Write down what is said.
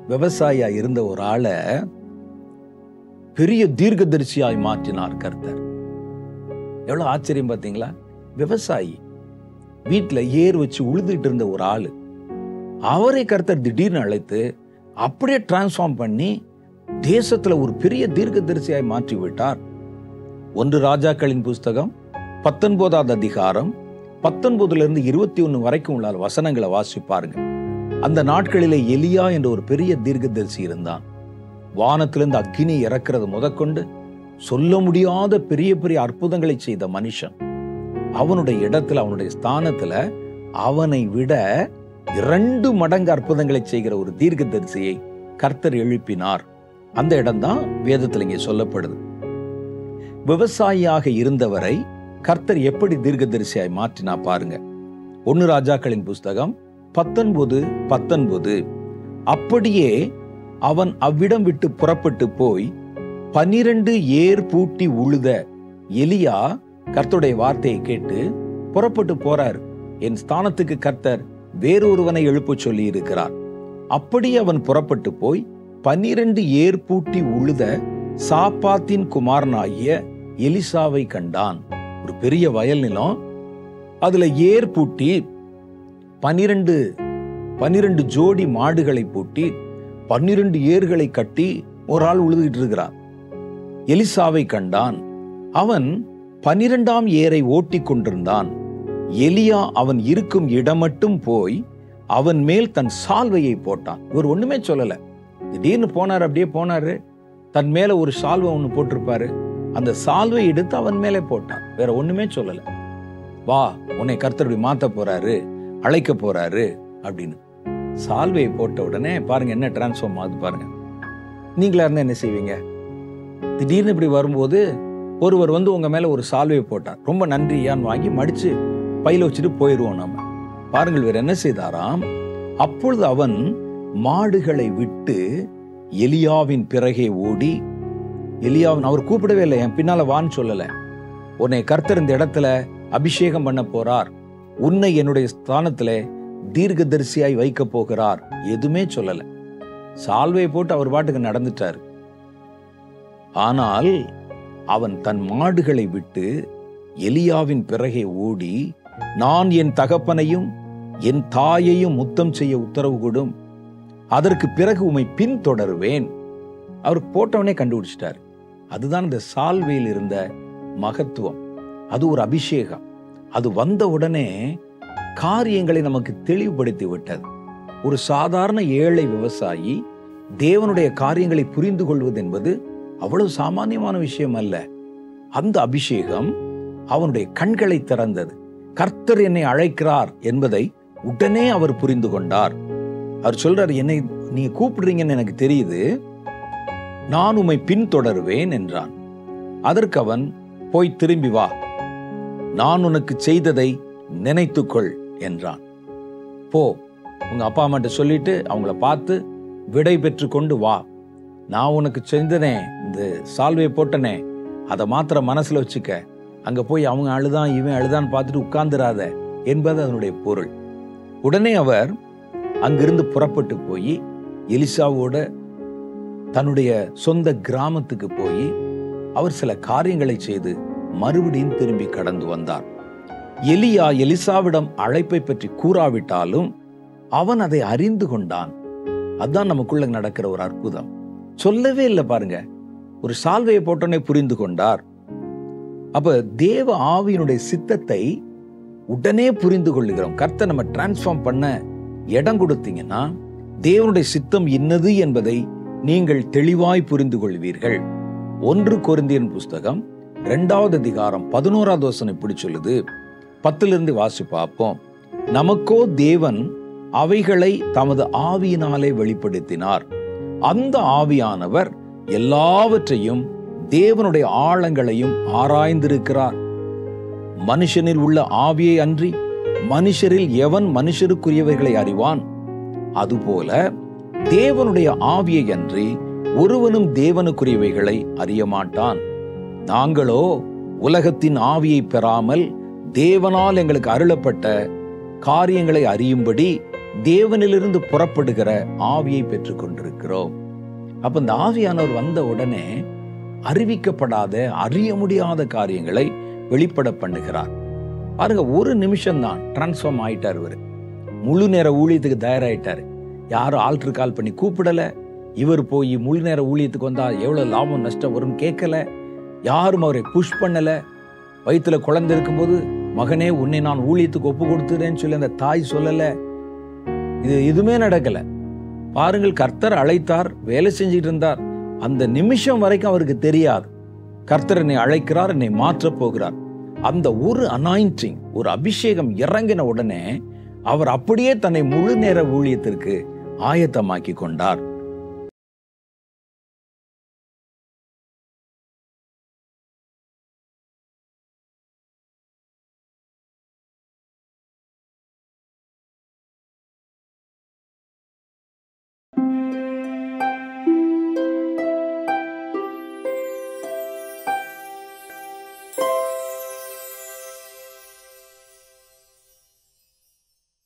விவசாயியா இருந்த ஒரு ஆளை பெரிய தீர்க்கதரிசியாய் மாற்றினார் கர்த்தர் எவ்வளவு ஆச்சரியம் பார்த்தீங்களா விவசாயி வீட்டுல ஏர் வச்சு உழுதுட்டு இருந்த ஒரு ஆளு அவரை கர்த்தர் திடீர்னு அழைத்து அப்படியே டிரான்ஸ்ஃபார்ம் பண்ணி தேசத்துல ஒரு பெரிய தீர்க்கதரிசியாய் மாற்றி விட்டார் ஒன்று ராஜாக்களின் புஸ்தகம் பத்தொன்பதாவது அதிகாரம் பத்தொன்பதுல இருந்து இருபத்தி ஒன்னு வரைக்கும் உள்ள வசனங்களை வாசி பாருங்க அந்த நாட்களிலே எலியா என்ற ஒரு பெரிய தீர்க்கதரிசி இருந்தான் வானத்திலிருந்து அக்கினி இறக்கிறது முதற்கொண்டு சொல்ல முடியாத பெரிய பெரிய அற்புதங்களை செய்த மனுஷன் அவனுடைய இடத்துல அவனுடைய ஸ்தானத்துல அவனை விட இரண்டு மடங்கு அற்புதங்களை செய்கிற ஒரு தீர்க்கதரிசியை கர்த்தர் எழுப்பினார் அந்த இடம்தான் வேதத்தில் இங்கே சொல்லப்படுது விவசாயியாக இருந்தவரை கர்த்தர் எப்படி தீர்க்கதரிசியாய் மாற்றினா பாருங்க ஒன்னு ராஜாக்களின் புஸ்தகம் பத்தொன்பது பத்தொன்பது அப்படியே அவன் அவ்விடம் விட்டு புறப்பட்டு போய் பனிரெண்டு ஏர் பூட்டி உழுத எலியா கர்த்தருடைய வார்த்தையை கேட்டு புறப்பட்டு போறார் என் ஸ்தானத்துக்கு கர்த்தர் வேறொருவனை எழுப்ப சொல்லி இருக்கிறார் அப்படி அவன் புறப்பட்டு போய் பனிரெண்டு ஏர் பூட்டி உழுத சாப்பாத்தின் குமாரனாகிய எலிசாவை கண்டான் ஒரு பெரிய வயல் நிலம் அதுல ஏர் பூட்டி பனிரெண்டு பனிரெண்டு ஜோடி மாடுகளை பூட்டி பன்னிரண்டு ஏர்களை கட்டி ஒரு ஆள் உழுதுகிட்டு இருக்கிறான் எலிசாவை கண்டான் அவன் பனிரெண்டாம் ஏரை ஓட்டிக் கொண்டிருந்தான் எலியா அவன் இருக்கும் இடம் மட்டும் போய் அவன் மேல் தன் சால்வையை போட்டான் இவர் ஒண்ணுமே சொல்லல திடீர்னு போனார் அப்படியே போனாரு தன் மேல ஒரு சால்வை ஒண்ணு போட்டிருப்பாரு அந்த சால்வை எடுத்து அவன் மேலே போட்டான் வேற ஒண்ணுமே சொல்லல வா உன்னை கர்த்தருடைய மாத்த போறாரு அழைக்க போறாரு அப்படின்னு சால்வையை போட்ட உடனே பாருங்க என்ன டிரான்ஸ்ஃபார்ம் ஆகுது பாருங்க நீங்களா இருந்தா என்ன செய்வீங்க திடீர்னு இப்படி வரும்போது ஒருவர் வந்து உங்க மேல ஒரு சால்வையை போட்டார் ரொம்ப நன்றியான்னு வாங்கி மடிச்சு பையில வச்சுட்டு போயிடுவோம் நம்ம பாருங்கள் வேற என்ன செய்தாராம் அப்பொழுது அவன் மாடுகளை விட்டு எலியாவின் பிறகே ஓடி எலியாவின் அவர் கூப்பிடவே இல்லை என் பின்னால வான்னு சொல்லல உன்னை கர்த்தர் இந்த இடத்துல அபிஷேகம் பண்ண போறார் உன்னை என்னுடைய ஸ்தானத்துல தீர்க்கதரிசியாய் வைக்க போகிறார் எதுவுமே சொல்லல சால்வையை போட்டு அவர் பாட்டுக்கு நடந்துட்டார் ஆனால் அவன் தன் மாடுகளை விட்டு எலியாவின் பிறகே ஓடி நான் என் தகப்பனையும் என் தாயையும் முத்தம் செய்ய உத்தரவு கொடும் அதற்கு பிறகு உம்மை பின்தொடருவேன் அவர் போட்டவனே கண்டுபிடிச்சிட்டார் அதுதான் இந்த சால்வையில் இருந்த மகத்துவம் அது ஒரு அபிஷேகம் அது வந்த உடனே காரியங்களை நமக்கு தெளிவுபடுத்தி விட்டது ஒரு சாதாரண ஏழை விவசாயி தேவனுடைய காரியங்களை புரிந்து கொள்வது என்பது அவ்வளவு சாமானியமான விஷயம் அல்ல அந்த அபிஷேகம் அவனுடைய கண்களை திறந்தது கர்த்தர் என்னை அழைக்கிறார் என்பதை உடனே அவர் புரிந்து கொண்டார் அவர் சொல்றார் என்னை நீங்க கூப்பிடுறீங்கன்னு எனக்கு தெரியுது நான் உம்மை பின்தொடருவேன் என்றான் அதற்கு அவன் போய் திரும்பி வா நான் உனக்கு செய்ததை நினைத்துக்கொள் என்றான் போ உங்க அப்பா அம்மாட்ட சொல்லிட்டு அவங்கள பார்த்து விடை பெற்று கொண்டு வா நான் உனக்கு செஞ்சனே இந்த சால்வையை போட்டனே அதை மாத்திர மனசுல வச்சுக்க அங்க போய் அவங்க அழுதான் இவன் அழுதான் பார்த்துட்டு உட்கார்ந்துராத என்பது அதனுடைய பொருள் உடனே அவர் அங்கிருந்து புறப்பட்டு போய் எலிசாவோட தன்னுடைய சொந்த கிராமத்துக்கு போய் அவர் சில காரியங்களை செய்து மறுபடியும் திரும்பி கடந்து வந்தார் எலியா எலிசாவிடம் அழைப்பை பற்றி கூறாவிட்டாலும் அவன் அதை அறிந்து கொண்டான் அதான் நமக்குள்ள நடக்கிற ஒரு அற்புதம் சொல்லவே இல்லை பாருங்க ஒரு சால்வையை போட்டோன்னே புரிந்து கொண்டார் அப்ப தேவ ஆவியினுடைய சித்தத்தை உடனே புரிந்து கொள்ளுகிறோம் கர்த்தர் நம்ம டிரான்ஸ்ஃபார்ம் பண்ண இடம் கொடுத்தீங்கன்னா தேவனுடைய சித்தம் இன்னது என்பதை நீங்கள் தெளிவாய் புரிந்து கொள்வீர்கள் ஒன்று கொரிந்தியன் புஸ்தகம் இரண்டாவது அதிகாரம் பதினோராவது வசனம் இப்படி சொல்லுது பத்திலிருந்து வாசி பார்ப்போம் நமக்கோ தேவன் அவைகளை தமது ஆவியினாலே வெளிப்படுத்தினார் அந்த ஆவியானவர் எல்லாவற்றையும் தேவனுடைய ஆழங்களையும் ஆராய்ந்திருக்கிறார் மனுஷனில் உள்ள ஆவியை அன்றி மனுஷரில் எவன் மனுஷருக்குரியவைகளை அறிவான் அதுபோல தேவனுடைய ஆவியை அன்றி ஒருவனும் தேவனுக்குரியவைகளை அறிய மாட்டான் நாங்களோ உலகத்தின் ஆவியை பெறாமல் தேவனால் எங்களுக்கு அருளப்பட்ட காரியங்களை அறியும்படி தேவனிலிருந்து புறப்படுகிற ஆவியை பெற்றுக் கொண்டிருக்கிறோம் அப்ப இந்த ஆவியானவர் வந்த உடனே அறிவிக்கப்படாத அறிய முடியாத காரியங்களை வெளிப்பட பண்ணுகிறார் பாருங்க ஒரு நிமிஷம் தான் டிரான்ஸ்ஃபார்ம் ஆயிட்டார் இவர் முழு நேர ஊழியத்துக்கு தயாராயிட்டாரு யாரும் ஆல்டர் கால் பண்ணி கூப்பிடல இவர் போய் முழு நேர ஊழியத்துக்கு வந்தா எவ்வளவு லாபம் நஷ்டம் வரும்னு கேட்கல யாரும் அவரை புஷ் பண்ணல வயித்துல குழந்தை இருக்கும்போது மகனே உன்னை நான் ஊழியத்துக்கு ஒப்பு கொடுத்துறேன்னு சொல்லி அந்த தாய் சொல்லல இது எதுவுமே நடக்கல பாருங்கள் கர்த்தர் அழைத்தார் வேலை செஞ்சுட்டு இருந்தார் அந்த நிமிஷம் வரைக்கும் அவருக்கு தெரியாது கர்த்தர் என்னை அழைக்கிறார் என்னை மாற்றப் போகிறார் அந்த ஒரு அனாயிண்டிங் ஒரு அபிஷேகம் இறங்கின உடனே அவர் அப்படியே தன்னை முழு நேர ஊழியத்திற்கு ஆயத்தமாக்கி கொண்டார்